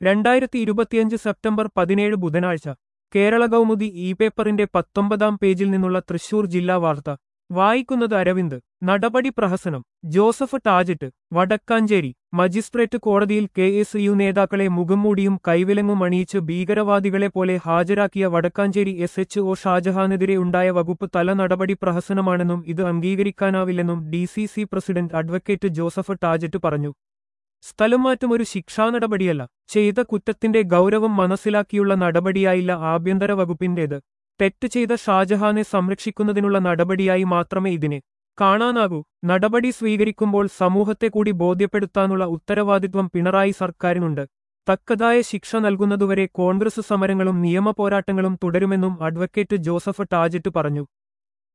രണ്ടായിരത്തി ഇരുപത്തിയഞ്ച് സെപ്റ്റംബർ പതിനേഴ് ബുധനാഴ്ച കേരള കൗമുദി ഇ പേപ്പറിന്റെ പത്തൊമ്പതാം പേജിൽ നിന്നുള്ള തൃശൂർ ജില്ലാ വാർത്ത വായിക്കുന്നത് അരവിന്ദ് നടപടി പ്രഹസനം ജോസഫ് ടാജറ്റ് വടക്കാഞ്ചേരി മജിസ്ട്രേറ്റ് കോടതിയിൽ കെ എസ് യു നേതാക്കളെ മുഖംമൂടിയും കൈവിലങ്ങും അണിയിച്ച് ഭീകരവാദികളെ പോലെ ഹാജരാക്കിയ വടക്കാഞ്ചേരി എസ് എച്ച് ഒ ഷാജഹാനെതിരെ ഉണ്ടായ വകുപ്പ് തല നടപടി പ്രഹസനമാണെന്നും ഇത് അംഗീകരിക്കാനാവില്ലെന്നും D C C president advocate Joseph Tajet പറഞ്ഞു സ്ഥലം മാറ്റം ഒരു ശിക്ഷാ നടപടിയല്ല ചെയ്ത കുറ്റത്തിന്റെ ഗൗരവം മനസ്സിലാക്കിയുള്ള നടപടിയായില്ല ആഭ്യന്തര വകുപ്പിന്റേത് തെറ്റ് ചെയ്ത ഷാജഹാനെ സംരക്ഷിക്കുന്നതിനുള്ള നടപടിയായി മാത്രമേ ഇതിനെ കാണാനാകൂ നടപടി സ്വീകരിക്കുമ്പോൾ സമൂഹത്തെ കൂടി ബോധ്യപ്പെടുത്താനുള്ള ഉത്തരവാദിത്വം പിണറായി സർക്കാരിനുണ്ട് തക്കതായ ശിക്ഷ നൽകുന്നതുവരെ കോൺഗ്രസ് സമരങ്ങളും നിയമപോരാട്ടങ്ങളും തുടരുമെന്നും അഡ്വക്കേറ്റ് ജോസഫ് ടാജറ്റ് പറഞ്ഞു